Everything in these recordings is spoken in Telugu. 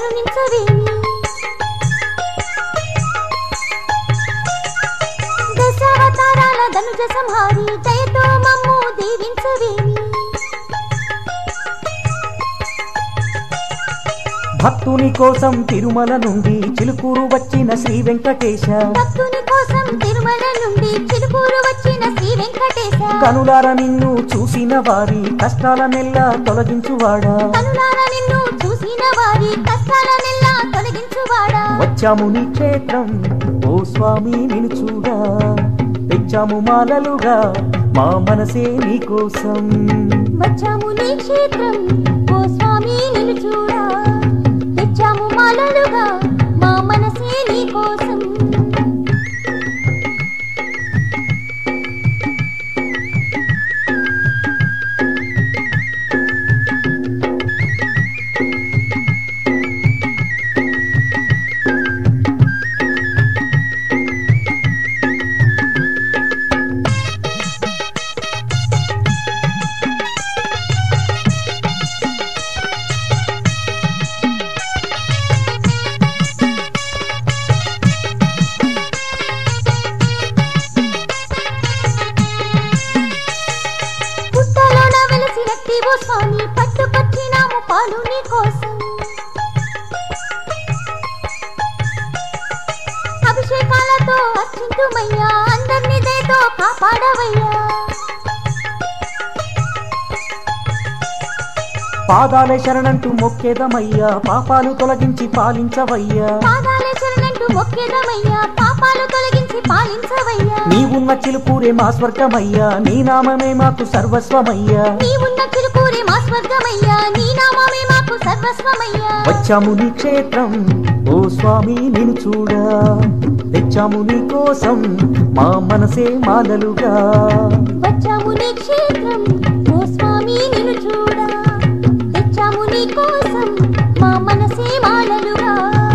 కరుణించవేమి దశావతారాల ధనుజ సంహారి దయతో మమ్ము దీవించవేమి భక్తుని కోసం తిరుమల నుండి చిలుకూరు వచ్చిన శ్రీ వెంకటేశ భక్తుని కోసం తిరుమల నుండి చిలుకూరు వచ్చిన శ్రీ వెంకటేశ కనులార నిన్ను చూసిన వారి కష్టాల నెల్ల తొలగించువాడా కనులార నిన్ను చూసిన వారి కష్టాలనెల్లా తొలగించువాడా వచ్చాము నీ క్షేత్రం ఓ స్వామి నిన్ను చూడా తెచ్చాము మాలలుగా మా మనసే నీ కోసం వచ్చాము నీ క్షేత్రం ఓ స్వామి నిన్ను చూడా తెచ్చాము మాలలుగా మా మనసే నీ కోసం పుట్టలోన వెలసినట్టి ఓ స్వామి పట్టుకొచ్చినాము పాలు నీ కోసం అభిషేకాలతో అర్చింతుమయ్యా అందరినీ దేతో కాపాడవయ్యా పాదాలే శరణంటూ మొక్కేదమయ్యా పాపాలు తొలగించి పాలించవయ్యా పాదాలే శరణంటూ మొక్కేదమయ్యా పాపాలు తొలగించి పాలించవయ్యా నీవున్న చిలుకూరే మా స్వర్గమయ్యా నీ నామమే మాకు సర్వస్వమయ్యా నీవున్న చిలుకూరే మా స్వర్గమయ్యా నీ నామమే మాకు సర్వస్వమయ్యా వచ్చాము నీ క్షేత్రం ఓ స్వామి నిన్ను చూడా తెచ్చాము నీ కోసం మా మనసే మాలలుగా వచ్చాము నీ క్షేత్రం ఓ స్వామి నిన్ను చూడా తెచ్చాము నీ కోసం మా మనసే మాలలుగా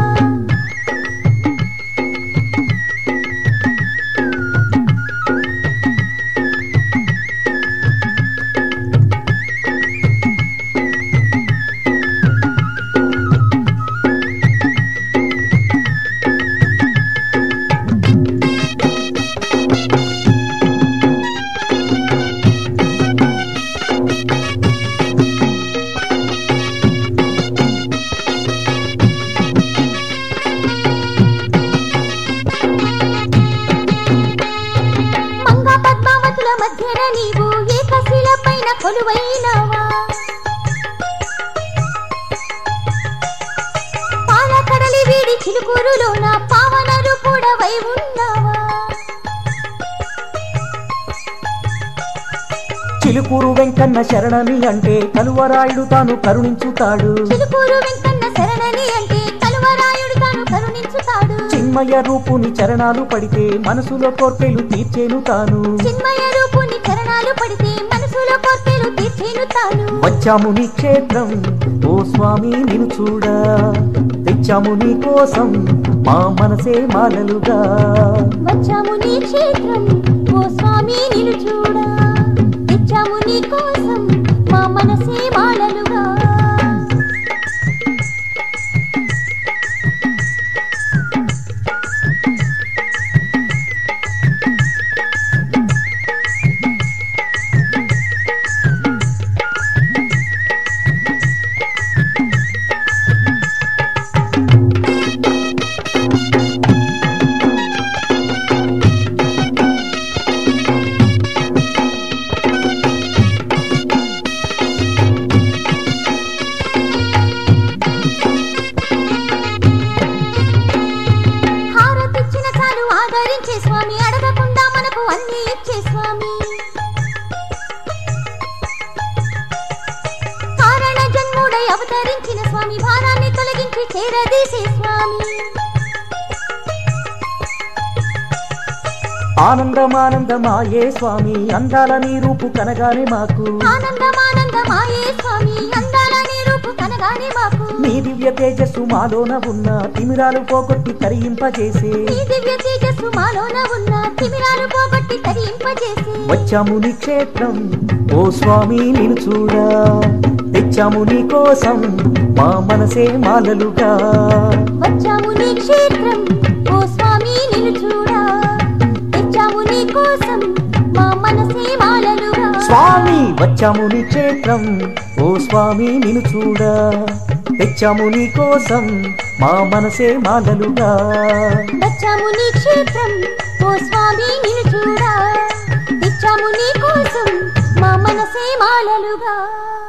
మంగా పద్మావతుల మధ్యన నీవు ఏకశిల పైన కొలువైనవా పాల కడలి వీడి చిలుకూరులోన పావనరు కూడా వై ఉన్నావా చిలుకూరు వెంకన్న శరణని అంటే కలువరాయుడు తాను కరుణించుతాడు చిలుకూరు వెంకన్న శరణని అంటే కలువరాయుడు తాను కరుణించుతాడు చిన్మయ రూపుని చరణాలు పడితే మనసులో కోర్కెలు తీర్చేను తాను చిన్మయ రూపుని చరణాలు పడితే మనసులో కోర్కెలు తీర్చేను తాను వచ్చాము నీ క్షేత్రం ఓ స్వామి నిన్ను చూడా తెచ్చాము నీ కోసం మా మనసే మాలలుగా వచ్చాము నీ క్షేత్రం ఓ స్వామి నిన్ను చూడా తెచ్చాము నీ కోసం మా మనసే మాలలుగా హారతిచ్చిన చాలు ఆదరించే స్వామి అడగకుండా మనకు అన్ని ఇచ్చే స్వామి కారణ జన్ముడై అవతరించిన స్వామి భారాన్ని తొలగించి చేరదీసే స్వామి ఆనందమానందమాయే స్వామి అందాల నీ రూపు కనగానే మాకు ఆనందమానందమాయే స్వామి అందాల నీ రూపు కనగానే మాకు నీ దివ్య తేజస్సు మాలోన ఉన్న తిమిరాలు పోగొట్టి తరింపజేసే నీ దివ్య తేజస్సు మాలోన ఉన్న తిమిరాలు పోగొట్టి తరింపజేసి వచ్చాము నీ క్షేత్రం ఓ స్వామి నిన్ను చూడా తెచ్చాము నీ కోసం మా మనసే మాలలుగా వచ్చాము నీ క్షేత్రం ఓ స్వామి నిన్ను చూడా తెచ్చాము నీ కోసం మా మనసే మాలలుగా స్వామి వచ్చాము నీ క్షేత్రం ఓ స్వామి నిన్ను చూడా తెచ్చాము నీ కోసం మా మనసే మాలలుగా వచ్చాము నీ క్షేత్రం ఓ స్వామి నిన్ను చూడా తెచ్చాము నీ కోసం మా మనసే మాలలుగా